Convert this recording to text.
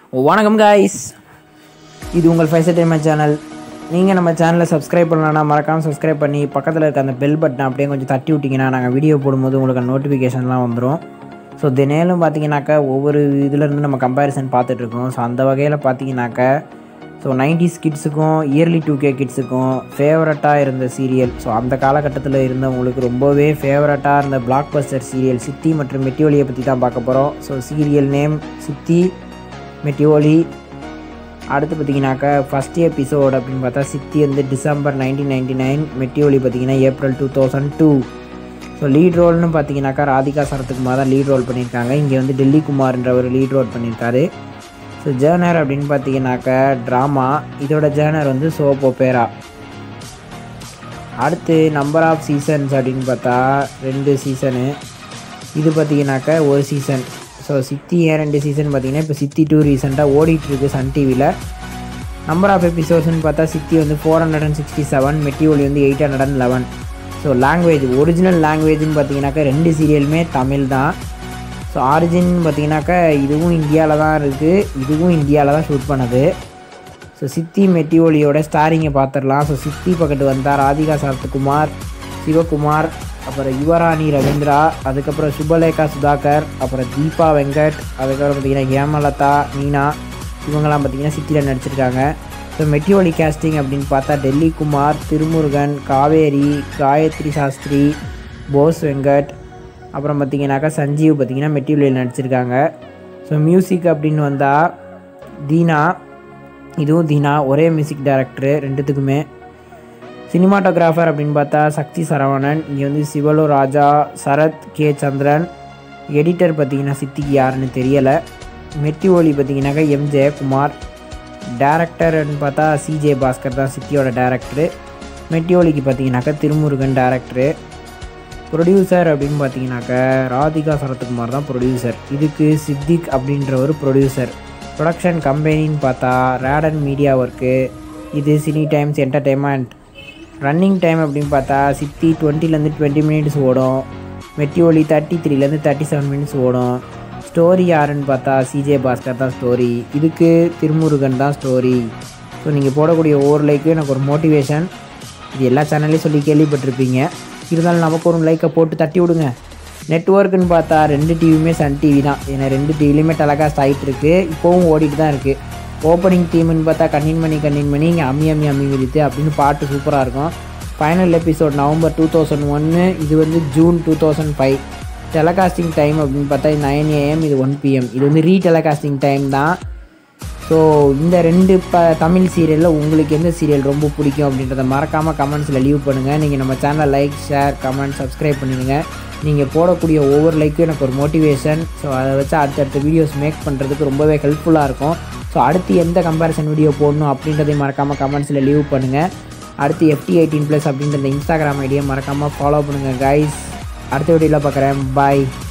வணக்கம் காய்ஸ் இது உங்கள் ஃபைவ் டைமர் சேனல் நீங்கள் நம்ம சேனலை சப்ஸ்கிரைப் பண்ணலன்னா மறக்காமல் சப்ஸ்கிரைப் பண்ணி பக்கத்தில் இருக்க அந்த பெல் பட்டனை அப்படியே கொஞ்சம் தட்டி விட்டிங்கன்னா நாங்கள் வீடியோ போடும்போது உங்களுக்கு நோட்டிஃபிகேஷன்லாம் வந்துடும் ஸோ தினேலும் பார்த்தீங்கன்னாக்கா ஒவ்வொரு இதுலேருந்து நம்ம கம்பேரிசன் பார்த்துட்ருக்கோம் ஸோ அந்த வகையில் பார்த்தீங்கன்னாக்கா ஸோ நைன்டிஸ் கிட்ஸுக்கும் இயர்லி டூ கே கிட்ஸுக்கும் ஃபேவரட்டாக இருந்த சீரியல் ஸோ அந்த காலகட்டத்தில் இருந்தவங்களுக்கு ரொம்பவே ஃபேவரட்டாக இருந்த பிளாக் பஸ்டர் சீரியல் சித்தி மற்றும் மெட்டியோலியை பற்றி தான் பார்க்க போகிறோம் ஸோ சீரியல் நேம் சித்தி மெட்டியோலி அடுத்து பார்த்தீங்கன்னாக்கா ஃபஸ்ட் எபிசோட் அப்படின்னு பார்த்தா சித்தி வந்து December nineteen ninety nine Metti Oli பார்த்தீங்கன்னா April two thousand two so lead ரோல்னு பார்த்தீங்கன்னாக்கா ராதிகா சரத்குமார் தான் லீட் ரோல் பண்ணியிருக்காங்க இங்கே வந்து டெல்லி குமார்ன்ற ஒரு லீட் ரோல் பண்ணியிருக்காரு ஸோ ஜேர்னர் அப்படின்னு பார்த்தீங்கன்னாக்கா ட்ராமா இதோட ஜேர்னர் வந்து சோப் ஒப்பேரா அடுத்து நம்பர் ஆஃப் சீசன்ஸ் அப்படின்னு பார்த்தா ரெண்டு சீசனு இது பார்த்தீங்கன்னாக்கா ஒரு சீசன் ஸோ சித்தி ஏன் ரெண்டு சீசன் பார்த்தீங்கன்னா இப்போ சித்தி டூ ரீசெண்டாக ஓடிட்டுருக்கு சன் டிவியில் நம்பர் ஆஃப் எபிசோட்ஸ்னு பார்த்தா சித்தி வந்து four hundred and sixty seven Metti Oli வந்து eight hundred and eleven so language original லாங்குவேஜ்னு பார்த்தீங்கன்னாக்கா ரெண்டு சீரியலுமே தமிழ் தான் ஸோ ஆரிஜின் பார்த்தீங்கன்னாக்கா இதுவும் இந்தியாவில் தான் இருக்குது இதுவும் இந்தியாவில் தான் ஷூட் பண்ணது ஸோ சித்தி மெட்டியோலியோட ஸ்டாரிங்கை பார்த்துடலாம் ஸோ சித்தி பக்கத்து வந்தால் ராதிகா சரத்குமார் சிவகுமார் அப்புறம் யுவராணி ரவீந்திரா அதுக்கப்புறம் சுபலேகா சுதாகர் அப்புறம் தீபா வெங்கட் அதுக்கப்புறம் பார்த்தீங்கன்னா ஹேமலதா மீனா இவங்கெல்லாம் பார்த்தீங்கன்னா சித்தியில் நடிச்சிருக்காங்க ஸோ மெட்டியோலி கேஸ்டிங் அப்படின்னு பார்த்தா டெல்லி குமார் திருமுருகன் காவேரி காயத்ரி சாஸ்திரி போஸ் வெங்கட் அப்புறம் பார்த்தீங்கன்னாக்கா சஞ்சீவ் பார்த்தீங்கன்னா மெட்டீரியல் நடிச்சிருக்காங்க ஸோ மியூசிக் அப்படின்னு வந்தால் தீனா இதுவும் தீனா ஒரே மியூசிக் டைரக்டரு ரெண்டுத்துக்குமே சினிமாட்டோகிராஃபர் அப்படின்னு பார்த்தா சக்தி சரவணன் இங்கே வந்து சிவலு ராஜா சரத் கே சந்திரன் எடிட்டர் பார்த்தீங்கன்னா சித்திக்கு யாருன்னு தெரியலை மெட்டி ஒலி பார்த்தீங்கன்னாக்கா எம் ஜெயக்குமார் டேரக்டர்னு பார்த்தா சிஜே பாஸ்கர் தான் சித்தியோட டேரக்டரு மெட்டியோலிக்கு பார்த்தீங்கன்னாக்கா திருமுருகன் டேரக்டரு ப்ரொடியூசர் அப்படின்னு பார்த்தீங்கன்னாக்கா ராதிகா சரத்குமார் தான் ப்ரொடியூசர் இதுக்கு சித்திக் அப்படின்ற ஒரு ப்ரொடியூசர் ப்ரொடக்ஷன் கம்பெனின்னு பார்த்தா ரேடன் மீடியா ஒர்க்கு இது cine times entertainment running time அப்படின்னு பார்த்தா சித்தி டுவெண்ட்டிலேருந்து டுவெண்ட்டி மினிட்ஸ் ஓடும் மெட்டியோலி தேர்ட்டி த்ரீலேருந்து தேர்ட்டி செவன் மினிட்ஸ் ஓடும் ஸ்டோரி யாருன்னு பார்த்தா சிஜே பாஸ்கர் தான் ஸ்டோரி இதுக்கு திருமுருகன் தான் ஸ்டோரி ஸோ நீங்கள் போடக்கூடிய ஒவ்வொரு லைக்கும் எனக்கு ஒரு மோட்டிவேஷன் இது எல்லா சேனல்லையும் சொல்லி கேள்விப்பட்டிருப்பீங்க இருந்தாலும் நமக்கு ஒரு லைக்கை போட்டு தட்டி விடுங்க நெட்ஒர்க்குன்னு பார்த்தா ரெண்டு டிவியுமே சன் டிவி தான் ஏன்னா ரெண்டு டிவிலையுமே டெலகாஸ்ட் ஆகிட்டு இருக்கு இப்போவும் ஓடிட்டு தான் இருக்குது ஓப்பனிங் டீம்னு பார்த்தா கண்ணின் மணி கண்ணின் மணி இங்கே அம்மி அம்மி அம்மி விழித்து அப்படின்னு பாட்டு சூப்பராக இருக்கும் final episode November two thousand ஒன்று இது வந்து June two thousand five telecasting time அப்படின்னு பார்த்தா நைன் ஏஎம் இது ஒன் பிஎம் இது வந்து ரீ டெலகாஸ்டிங் டைம் தான் ஸோ இந்த ரெண்டு ப தமிழ் சீரியலில் உங்களுக்கு எந்த சீரியல் ரொம்ப பிடிக்கும் அப்படின்றத மறக்காமல் கமெண்ட்ஸில் லீவ் பண்ணுங்கள் நீங்கள் நம்ம சேனலை லைக் ஷேர் கமெண்ட் சப்ஸ்கிரைப் பண்ணிடுங்க நீங்கள் போடக்கூடிய ஒவ்வொரு லைக்கும் எனக்கு ஒரு மோட்டிவேஷன் ஸோ அதை வச்சு அடுத்தடுத்த வீடியோஸ் மேக் பண்ணுறதுக்கு ரொம்பவே ஹெல்ப்ஃபுல்லாக இருக்கும் ஸோ அடுத்து எந்த கம்பேரிசன் வீடியோ போடணும் அப்படின்றதையும் மறக்காமல் கமெண்ட்ஸில் லீவ் பண்ணுங்கள் அடுத்து எஃப்டி எயிட்டீன் ப்ளஸ் அப்படின்ற இந்த இன்ஸ்டாகிராம் ஐடியை மறக்காமல் ஃபாலோ பண்ணுங்கள் கைஸ் அடுத்த வீடியோவில் பார்க்குறேன் பாய்